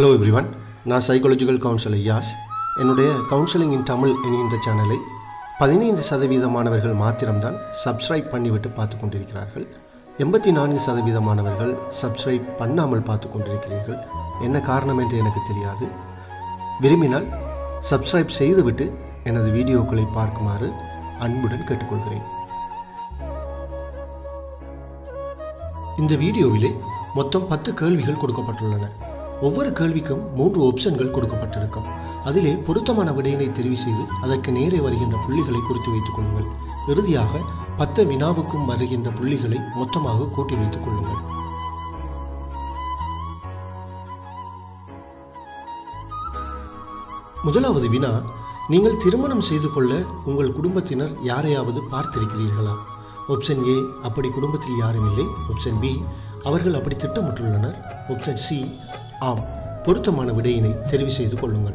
hello everyone நான் psychological counsellor as என்னுடைய counselling இன் தமிழ் என்கின்ற சேனலை பதினைந்து சதவீத மாணவர்கள் மாத்திரம்தான் சப்ஸ்கிரைப் பண்ணிவிட்டு பார்த்து கொண்டிருக்கிறார்கள் எண்பத்தி நான்கு சதவீத மாணவர்கள் சப்ஸ்கிரைப் பண்ணாமல் பார்த்து கொண்டிருக்கிறீர்கள் என்ன காரணம் என்று எனக்கு தெரியாது விரும்பினால் சப்ஸ்கிரைப் செய்துவிட்டு எனது வீடியோக்களை பார்க்குமாறு அன்புடன் கேட்டுக்கொள்கிறேன் இந்த வீடியோவிலே மொத்தம் பத்து கேள்விகள் கொடுக்கப்பட்டுள்ளன ஒவ்வொரு கேள்விக்கும் மூன்று ஆப்ஷன்கள் கொடுக்கப்பட்டிருக்கும் அதிலே பொருத்தமான விடையினை தெரிவு செய்து அதற்கு நேரே வருகின்ற புள்ளிகளை குறித்து வைத்துக் கொள்ளுங்கள் இறுதியாக பத்து வினாவுக்கும் வருகின்ற புள்ளிகளை மொத்தமாக கூட்டி வைத்துக் கொள்ளுங்கள் முதலாவது வினா நீங்கள் திருமணம் செய்து கொள்ள உங்கள் குடும்பத்தினர் யாரையாவது பார்த்திருக்கிறீர்களா ஆப்ஷன் ஏ அப்படி குடும்பத்தில் யாரும் இல்லை ஆப்ஷன் பி அவர்கள் அப்படி திட்டமிட்டுள்ளனர் ஆப்ஷன் சி ஆம் பொருத்தமான விடையினை தெரிவு செய்து கொள்ளுங்கள்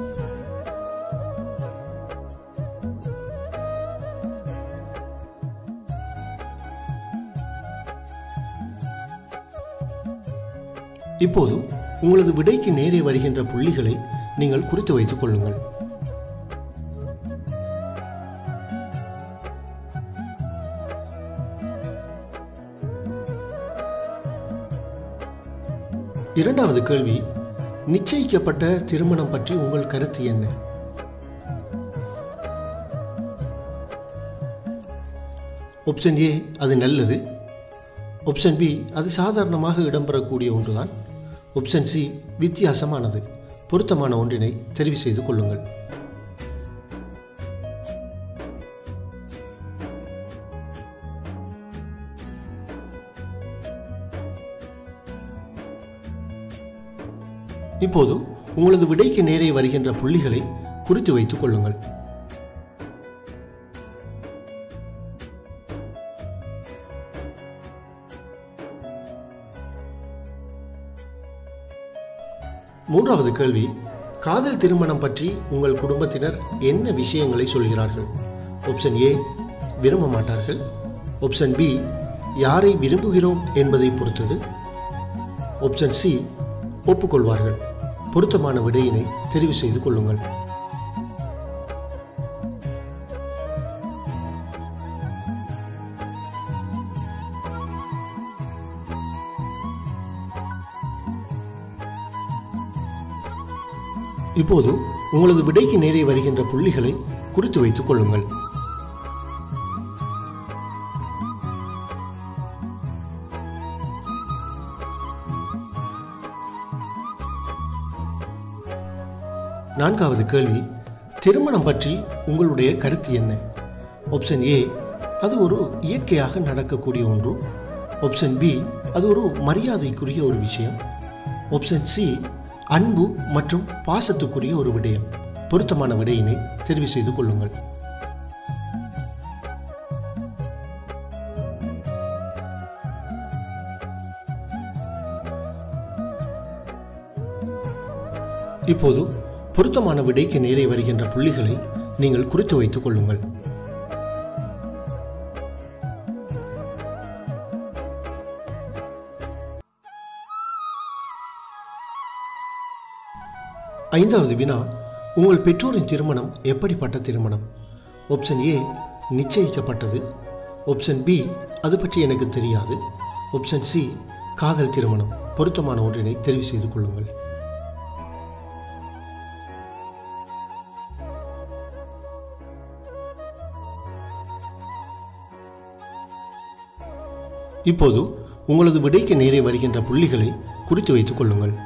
இப்போது உங்களது விடைக்கு நேரே வருகின்ற புள்ளிகளை நீங்கள் குறித்து வைத்துக் கொள்ளுங்கள் இரண்டாவது கேள்வி நிச்சயிக்கப்பட்ட திருமணம் பற்றி உங்கள் கருத்து என்ன ஆப்ஷன் ஏ அது நல்லது ஆப்ஷன் பி அது சாதாரணமாக இடம்பெறக்கூடிய ஒன்றுதான் ஆப்ஷன் சி வித்தியாசமானது பொருத்தமான ஒன்றினை தெரிவு செய்து கொள்ளுங்கள் இப்போது உங்களது விடைக்கு நேரே வருகின்ற புள்ளிகளை குறித்து வைத்துக் கொள்ளுங்கள் மூன்றாவது கேள்வி காதல் திருமணம் பற்றி உங்கள் குடும்பத்தினர் என்ன விஷயங்களை சொல்கிறார்கள் ஆப்ஷன் ஏ விரும்ப மாட்டார்கள் ஆப்ஷன் பி யாரை விரும்புகிறோம் என்பதை பொறுத்தது ஆப்ஷன் சி ஒப்புக்கொள்வார்கள் பொருத்தமான விடையினை தெரிவு செய்து கொள்ளுங்கள் இப்போது உங்களது விடைக்கு நேரே வருகின்ற புள்ளிகளை குறித்து வைத்துக் கொள்ளுங்கள் நான்காவது கேள்வி திருமணம் பற்றி உங்களுடைய கருத்து என்ன ஆப்ஷன் ஏ அது ஒரு இயற்கையாக நடக்கக்கூடிய ஒன்று ஆப்ஷன் பி அது ஒரு மரியாதைக்குரிய ஒரு விஷயம் ஆப்ஷன் சி அன்பு மற்றும் பாசத்துக்குரிய ஒரு விடயம் பொருத்தமான விடையினை தெரிவு செய்து கொள்ளுங்கள் இப்போது பொருத்தமான விடைக்கு நேரே வருகின்ற புள்ளிகளை நீங்கள் குறித்து வைத்துக் கொள்ளுங்கள் ஐந்தாவது வினா உங்கள் பெற்றோரின் திருமணம் எப்படிப்பட்ட திருமணம் ஆப்ஷன் ஏ நிச்சயிக்கப்பட்டது ஆப்ஷன் பி அது பற்றி எனக்கு தெரியாது ஆப்ஷன் சி காதல் திருமணம் பொருத்தமான ஒன்றினை தெரிவு செய்து கொள்ளுங்கள் இப்போது உங்களது விடைக்கு நேரே வருகின்ற புள்ளிகளை குறித்து வைத்துக் கொள்ளுங்கள்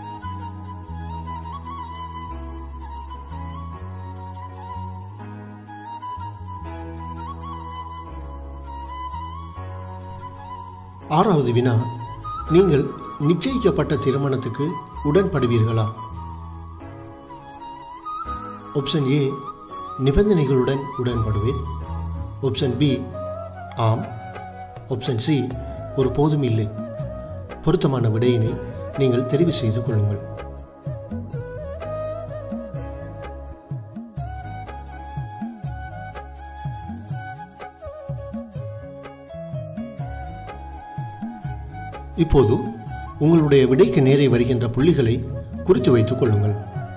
ஆறாவது வினா நீங்கள் நிச்சயிக்கப்பட்ட திருமணத்துக்கு உடன்படுவீர்களா ஆப்ஷன் ஏ நிபந்தனைகளுடன் உடன்படுவேன் ஆப்ஷன் பி ஆம் ஆப்ஷன் சி ஒரு போதும் இல்லை பொருத்தமான விடையினை நீங்கள் தெரிவு செய்து கொள்ளுங்கள் இப்போது உங்களுடைய விடைக்கு நேரே வருகின்ற புள்ளிகளை குறித்து வைத்துக் கொள்ளுங்கள்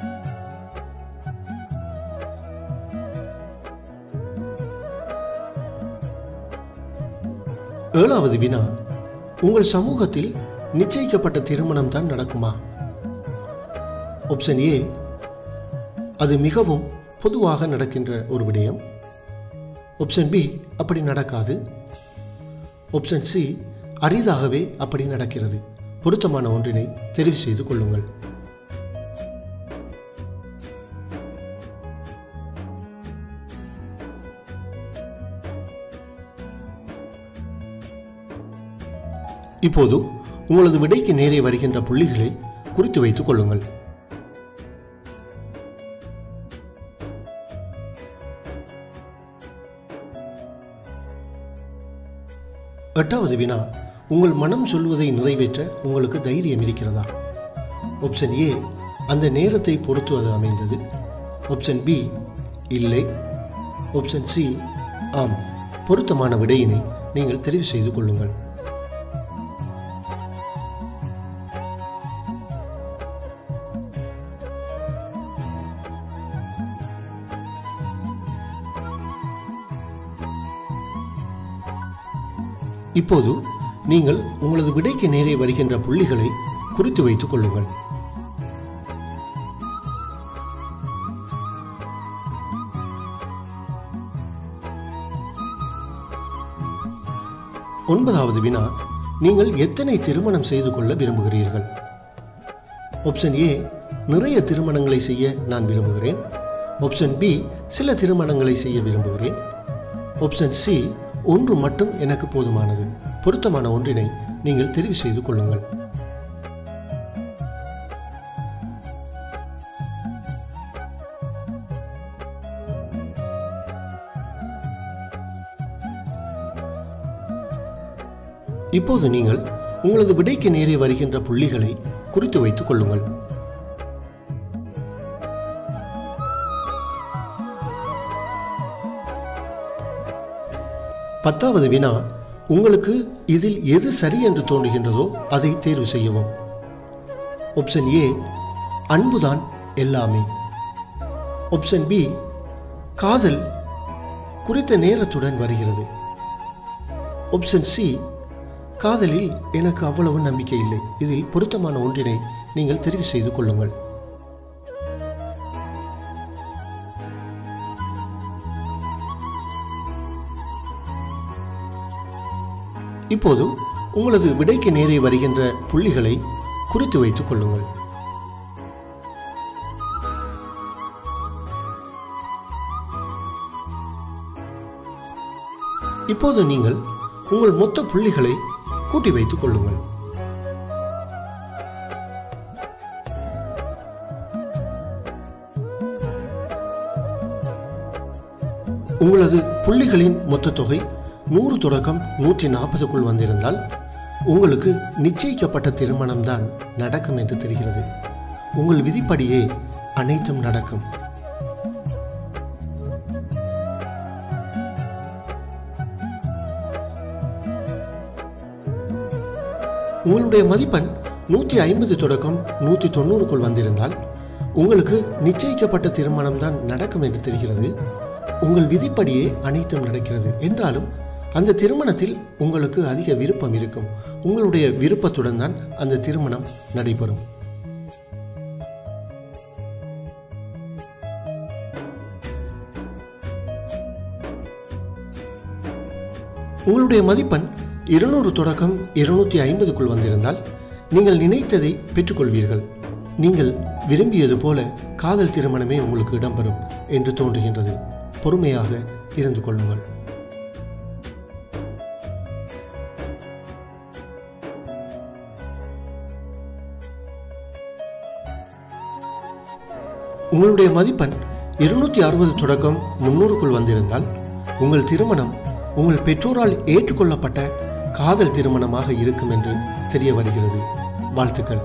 ஏழாவது வினா உங்கள் சமூகத்தில் நிச்சயிக்கப்பட்ட திருமணம் தான் நடக்குமா ஆப்ஷன் ஏ அது மிகவும் பொதுவாக நடக்கின்ற ஒரு விடயம் ஆப்ஷன் பி அப்படி நடக்காது ஆப்ஷன் சி அரிதாகவே அப்படி நடக்கிறது பொருத்தமான ஒன்றினை தெரிவு செய்து கொள்ளுங்கள் இப்போது உங்களது விடைக்கு நேரே வருகின்ற புள்ளிகளை குறித்து வைத்துக் கொள்ளுங்கள் எட்டாவது வினா உங்கள் மனம் சொல்வதை நிறைவேற்ற உங்களுக்கு தைரியம் இருக்கிறதா ஆப்ஷன் ஏ அந்த நேரத்தை பொறுத்து அது அமைந்தது ஆப்ஷன் பி இல்லை ஆப்ஷன் சி ஆம் பொருத்தமான விடையினை நீங்கள் தெரிவு செய்து கொள்ளுங்கள் இப்போது நீங்கள் உங்களது விடைக்கு நேரே வருகின்ற புள்ளிகளை குறித்து வைத்துக் கொள்ளுங்கள் ஒன்பதாவது வினா நீங்கள் எத்தனை திருமணம் செய்து கொள்ள விரும்புகிறீர்கள் ஆப்ஷன் ஏ நிறைய திருமணங்களை செய்ய நான் விரும்புகிறேன் ஆப்ஷன் பி சில திருமணங்களை செய்ய விரும்புகிறேன் ஆப்ஷன் சி ஒன்று மட்டும் எனக்கு போதுமானது பொருத்தமான ஒன்றினை நீங்கள் தெரிவு செய்து கொள்ளுங்கள் இப்போது நீங்கள் உங்களது விடைக்கு நேரே வருகின்ற புள்ளிகளை குறித்து வைத்துக் கொள்ளுங்கள் பத்தாவது வினா உங்களுக்கு இதில் எது சரி என்று தோன்றுகின்றதோ அதை தேர்வு செய்யவும் ஆப்ஷன் ஏ அன்புதான் எல்லாமே ஆப்ஷன் பி காதல் குறித்த நேரத்துடன் வருகிறது ஆப்ஷன் சி காதலில் எனக்கு அவ்வளவு நம்பிக்கை இல்லை இதில் பொருத்தமான ஒன்றினை நீங்கள் தெரிவு செய்து கொள்ளுங்கள் இப்போது உங்களது விடைக்கு நேரே வருகின்ற புள்ளிகளை குறித்து வைத்துக் கொள்ளுங்கள் இப்போது நீங்கள் உங்கள் மொத்த புள்ளிகளை கூட்டி வைத்துக் கொள்ளுங்கள் உங்களது புள்ளிகளின் மொத்த தொகை நூறு தொடக்கம் நூற்றி நாற்பதுக்குள் வந்திருந்தால் உங்களுக்கு நிச்சயிக்கப்பட்ட திருமணம்தான் நடக்கும் என்று தெரிகிறது உங்கள் விதிப்படியே அனைத்தும் நடக்கும் உங்களுடைய மதிப்பெண் நூற்றி ஐம்பது தொடக்கம் நூற்றி தொண்ணூறுக்குள் வந்திருந்தால் உங்களுக்கு நிச்சயிக்கப்பட்ட திருமணம் தான் நடக்கும் என்று தெரிகிறது உங்கள் விதிப்படியே அனைத்தும் நடக்கிறது என்றாலும் அந்த திருமணத்தில் உங்களுக்கு அதிக விருப்பம் இருக்கும் உங்களுடைய விருப்பத்துடன் தான் அந்த திருமணம் நடைபெறும் உங்களுடைய மதிப்பெண் இருநூறு தொடக்கம் இருநூற்றி ஐம்பதுக்குள் வந்திருந்தால் நீங்கள் நினைத்ததை பெற்றுக்கொள்வீர்கள் நீங்கள் விரும்பியது போல காதல் திருமணமே உங்களுக்கு இடம்பெறும் என்று தோன்றுகின்றது பொறுமையாக இருந்து கொள்ளுங்கள் உங்களுடைய மதிப்பெண் இருநூற்றி அறுபது தொடக்கம் முன்னூறுக்குள் வந்திருந்தால் உங்கள் திருமணம் உங்கள் பெற்றோரால் ஏற்றுக்கொள்ளப்பட்ட காதல் திருமணமாக இருக்கும் என்று தெரிய வருகிறது வாழ்த்துக்கள்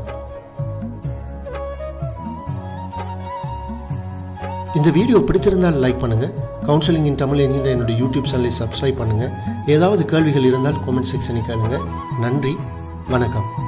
இந்த வீடியோ பிடித்திருந்தால் லைக் பண்ணுங்க கவுன்சிலிங் இன் தமிழ் என்கிற என்னுடைய யூடியூப் சேனலை சப்ஸ்கிரைப் பண்ணுங்க ஏதாவது கேள்விகள் இருந்தால் கமெண்ட் செக்ஷனில் கேளுங்க நன்றி வணக்கம்